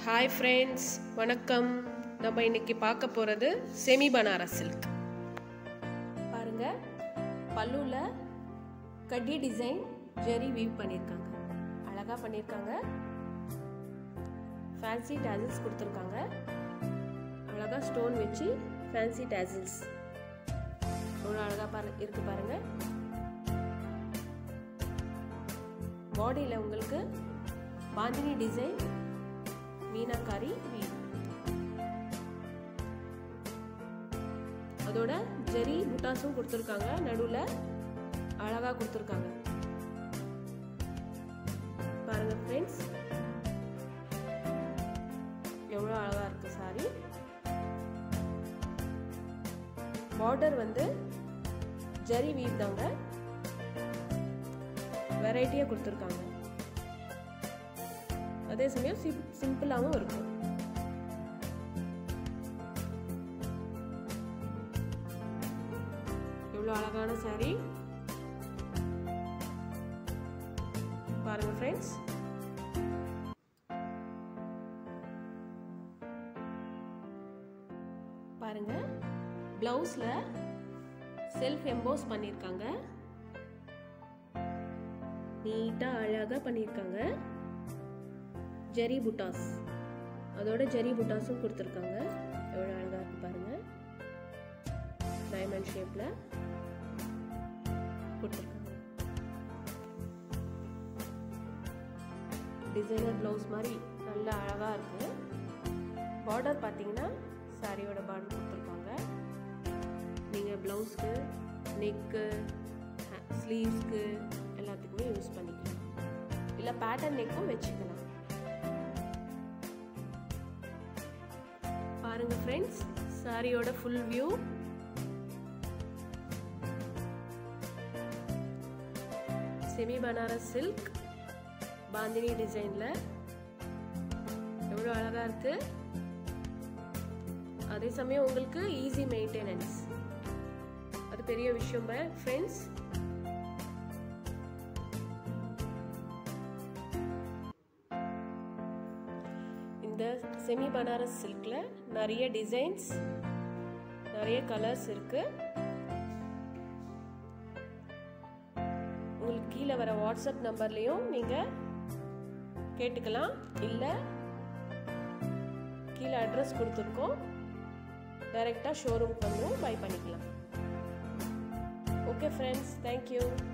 hi friends வணக்கம் நம்ம இன்னைக்கு பார்க்க போகிறது செமி பனாரஸ் சில்க் பாருங்க பல்லுல கட்டி டிசைன் ஜெரி வீவ் பண்ணியிருக்காங்க அழகாக பண்ணியிருக்காங்க ஃபேன்சி டேசில்ஸ் கொடுத்துருக்காங்க அழகாக ஸ்டோன் வச்சு ஃபேன்சி டேசில்ஸ் எவ்வளோ அழகாக பாரு இருக்கு பாருங்க பாடியில் உங்களுக்கு பாந்தினி டிசைன் மீனாக்காரி வீவ் அதோட ஜெரி புட்டாஸும் கொடுத்துருக்காங்க நடுவில் அழகாக கொடுத்துருக்காங்க பாருங்க ஃப்ரெண்ட்ஸ் எவ்வளோ அழகாக இருக்கு சாரி பார்டர் வந்து ஜெரி வீவ் தாங்க வெரைட்டியாக கொடுத்துருக்காங்க அதே சமயம் சிம் சிம்பிளாகவும் இருக்கும் எவ்வளோ அழகான சாரி பாருங்க ஃப்ரெண்ட்ஸ் பாருங்க பிளவுஸ்ல செல்ஃப் எம்போஸ் பண்ணியிருக்காங்க நீட்டாக அழகாக பண்ணியிருக்காங்க ஜெரி புட்டாஸ் அதோட ஜெரி புட்டாஸும் கொடுத்துருக்காங்க எவ்வளோ அழகாக இருக்கு பாருங்க டைமண்ட் ஷேப்பில் கொடுத்துருக்காங்க டிசைனர் ப்ளவுஸ் மாதிரி நல்லா அழகாக இருக்கு பார்டர் பார்த்தீங்கன்னா சாரியோட பார்டர் கொடுத்துருக்காங்க நீங்கள் ப்ளவுஸ்க்கு நெக்கு ஸ்லீவ்ஸ்க்கு எல்லாத்துக்குமே யூஸ் பண்ணிக்கலாம் இல்லை பேட்டர்ன் நெக்கும் வச்சுக்கலாம் பாருங்க ஃப்ரெண்ட்ஸ் சாரியோட full view semi Banaras silk bandhani டிசைன்ல எவ்வளோ அழகா இருக்கு அதே சமயம் உங்களுக்கு ஈஸி மெயின்டெனன்ஸ் அது பெரிய விஷயம் ஃப்ரெண்ட்ஸ் இந்த செமி பனாரஸ் சில்கில் நிறைய டிசைன்ஸ் நிறைய கலர்ஸ் இருக்கு உங்களுக்கு கீழே வர வாட்ஸ்அப் நம்பர்லேயும் நீங்கள் கேட்டுக்கலாம் இல்லை கீழே அட்ரஸ் கொடுத்துருக்கோம் டைரெக்டாக ஷோரூம்க்கு வந்துடும் பை பண்ணிக்கலாம் ஓகே ஃப்ரெண்ட்ஸ் தேங்க்யூ